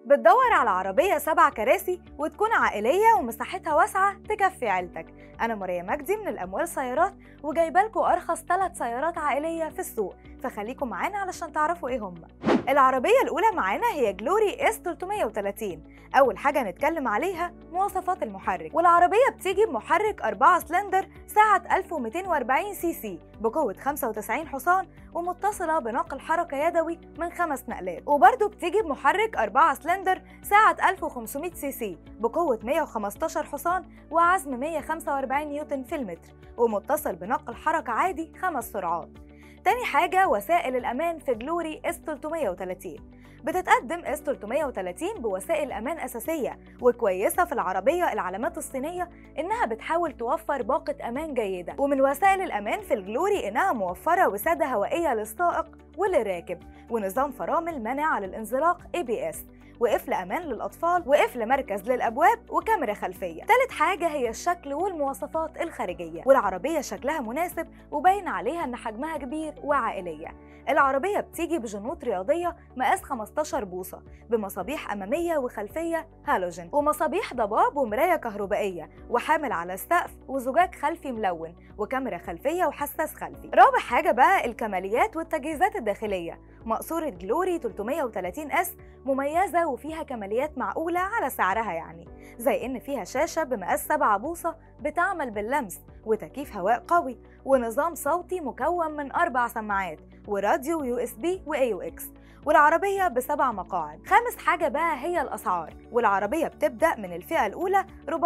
بتدور على عربية سبع كراسي وتكون عائلية ومساحتها واسعة تكفي عيلتك أنا مريم مجدي من الأموال سيارات وجايبة لكم أرخص ثلاث سيارات عائلية في السوق فخليكم معانا علشان تعرفوا إيه هم العربية الأولى معانا هي جلوري اس 330 أول حاجة نتكلم عليها مواصفات المحرك والعربية بتيجي بمحرك 4 سلندر سعة 1240 سي سي بقوة 95 حصان ومتصلة بنقل حركة يدوي من خمس نقلات وبرضه بتيجي بمحرك 4 سلندر سعة 1500 سي سي بقوة 115 حصان وعزم 145 نيوتن في المتر ومتصل بنقل حركة عادي خمس سرعات تاني حاجة وسائل الأمان في جلوري اس 330 بتتقدم اس 330 بوسائل امان اساسيه وكويسه في العربيه العلامات الصينيه انها بتحاول توفر باقه امان جيده ومن وسائل الامان في الجلوري انها موفره وساده هوائيه للسائق وللراكب ونظام فرامل منع للانزلاق ABS وقفل امان للاطفال وقفل مركز للابواب وكاميرا خلفيه تالت حاجه هي الشكل والمواصفات الخارجيه والعربيه شكلها مناسب وباين عليها ان حجمها كبير وعائليه العربيه بتيجي بجنوط رياضيه مقاس 15 بوصه بمصابيح اماميه وخلفيه هالوجين ومصابيح ضباب ومرايه كهربائيه وحامل على السقف وزجاج خلفي ملون وكاميرا خلفيه وحساس خلفي رابع حاجه بقى الكماليات والتجهيزات الداخليه مقصوره جلوري 330 اس مميزه وفيها كماليات معقوله على سعرها يعني زي ان فيها شاشه بمقاس 7 بوصه بتعمل باللمس وتكييف هواء قوي ونظام صوتي مكون من اربع سماعات وراديو يو اس بي واي يو اكس والعربية بسبع مقاعد خامس حاجة بقى هي الأسعار والعربية بتبدأ من الفئة الأولى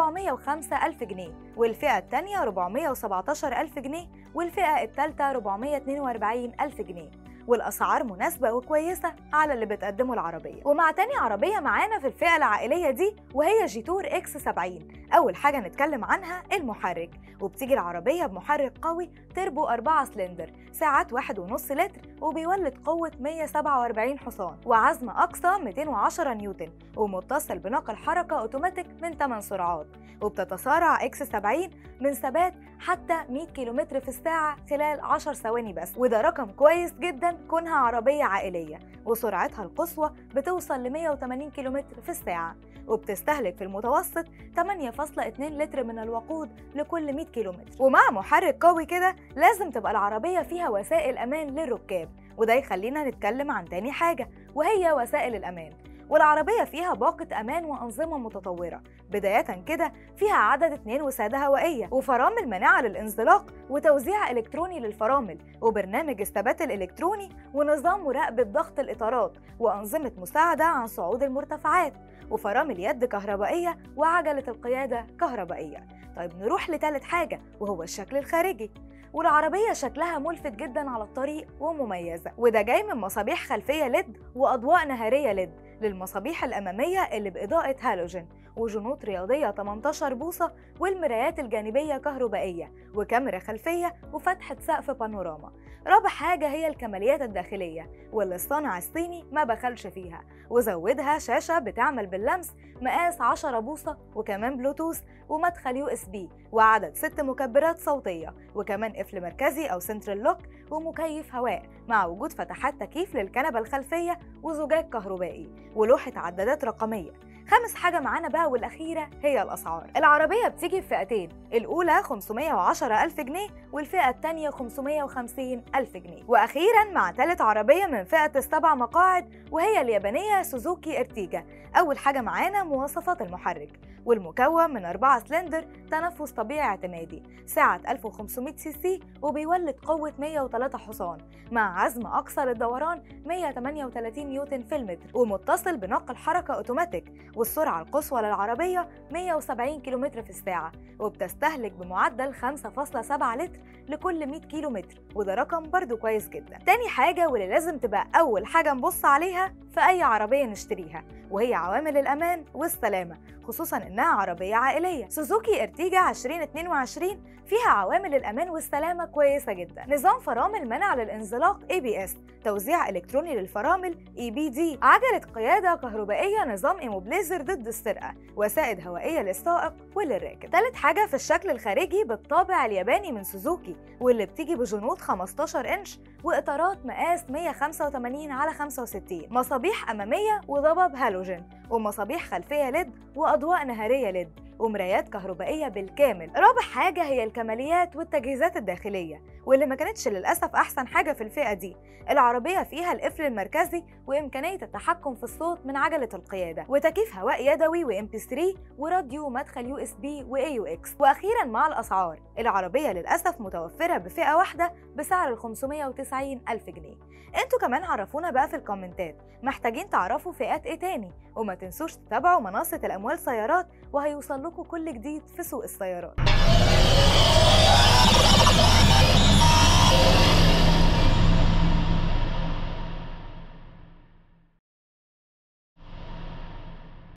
405 ألف جنيه والفئة الثانية 417 ألف جنيه والفئة الثالثة 442 ألف جنيه والاسعار مناسبه وكويسه على اللي بتقدمه العربيه ومع تاني عربيه معانا في الفئه العائليه دي وهي جيتور اكس 70 اول حاجه نتكلم عنها المحرك وبتيجي العربيه بمحرك قوي تربو 4 سلندر ساعات 1.5 لتر وبيولد قوه 147 حصان وعزم اقصى 210 نيوتن ومتصل بنقل حركه اوتوماتيك من 8 سرعات وبتتسارع اكس 70 من ثبات حتى 100 كيلومتر في الساعه خلال 10 ثواني بس وده رقم كويس جدا كونها عربية عائلية وسرعتها القصوى بتوصل ل 180 كم في الساعة وبتستهلك في المتوسط 8.2 لتر من الوقود لكل 100 كيلومتر ومع محرك قوي كده لازم تبقى العربية فيها وسائل أمان للركاب وده يخلينا نتكلم عن تاني حاجة وهي وسائل الأمان والعربية فيها باقة أمان وأنظمة متطورة بداية كده فيها عدد اتنين وسادة هوائية وفرامل مناعة للانزلاق وتوزيع إلكتروني للفرامل وبرنامج الثبات الإلكتروني ونظام مراقبة ضغط الإطارات وأنظمة مساعدة عن صعود المرتفعات وفرامل يد كهربائية وعجلة القيادة كهربائية طيب نروح لتالت حاجة وهو الشكل الخارجي والعربية شكلها ملفت جدا على الطريق ومميزة وده جاي من مصابيح خلفية ليد وأضواء نهارية ليد للمصابيح الأمامية اللي بإضاءة هالوجين وجنوط رياضية 18 بوصة والمرايات الجانبية كهربائية وكاميرا خلفية وفتحة سقف بانوراما رابع حاجة هي الكماليات الداخلية واللي الصانع الصيني ما بخلش فيها وزودها شاشة بتعمل باللمس مقاس 10 بوصة وكمان بلوتوث ومدخل يو اس بي وعدد ست مكبرات صوتية وكمان قفل مركزي أو سنترال لوك ومكيف هواء مع وجود فتحات تكييف للكنبة الخلفية وزجاج كهربائي ولوحة عدادات رقمية خامس حاجة معانا بقى والأخيرة هي الأسعار العربية بتيجي في فئتين الأولى 510 ألف جنيه والفئة الثانية 550 ألف جنيه وأخيرا مع ثالث عربية من فئة السبع مقاعد وهي اليابانية سوزوكي ارتيجا أول حاجة معانا مواصفات المحرك والمكون من 4 سلندر تنفس طبيعي اعتمادي سعة 1500 سي سي وبيولد قوة 103 حصان مع عزم أقصى للدوران 138 نيوتن في المتر ومتصل بنقل حركة أوتوماتيك والسرعة القصوى للعربية 170 كم في الساعة وبتستهلك بمعدل 5.7 لتر لكل 100 كيلو متر وده رقم برضو كويس جدا تاني حاجة واللي لازم تبقى أول حاجة نبص عليها في أي عربية نشتريها وهي عوامل الأمان والسلامة خصوصا إنها عربية عائلية سوزوكي ارتيجا 2022 فيها عوامل الأمان والسلامة كويسة جدا نظام فرامل نظام المنع للانزلاق ABS توزيع إلكتروني للفرامل EBD عجلة قيادة كهربائية نظام إيموبليزر ضد السرقة وسائد هوائية للسائق وللراكب تالت حاجة في الشكل الخارجي بالطابع الياباني من سوزوكي واللي بتيجي بجنود 15 إنش وإطارات مقاس 185 على 65 مصابيح أمامية وضباب هالوجين ومصابيح خلفية ليد وأضواء نهارية ليد ومرايات كهربائية بالكامل رابع حاجة هي الكماليات والتجهيزات الداخلية واللي ما كانتش للأسف أحسن حاجة في الفئة دي العربية فيها القفل المركزي وإمكانية التحكم في الصوت من عجلة القيادة وتكييف هواء يدوي وام بي 3 وراديو مدخل يو اس بي واي يو اكس وأخيرا مع الأسعار العربية للأسف متوفرة بفئة واحدة بسعر ال 590 ألف جنيه انتوا كمان عرفونا بقى في الكومنتات محتاجين تعرفوا فئات ايه تاني وما تنسوش تتابعوا منصة الأموال سيارات وهيوصل لكم كل جديد في سوق السيارات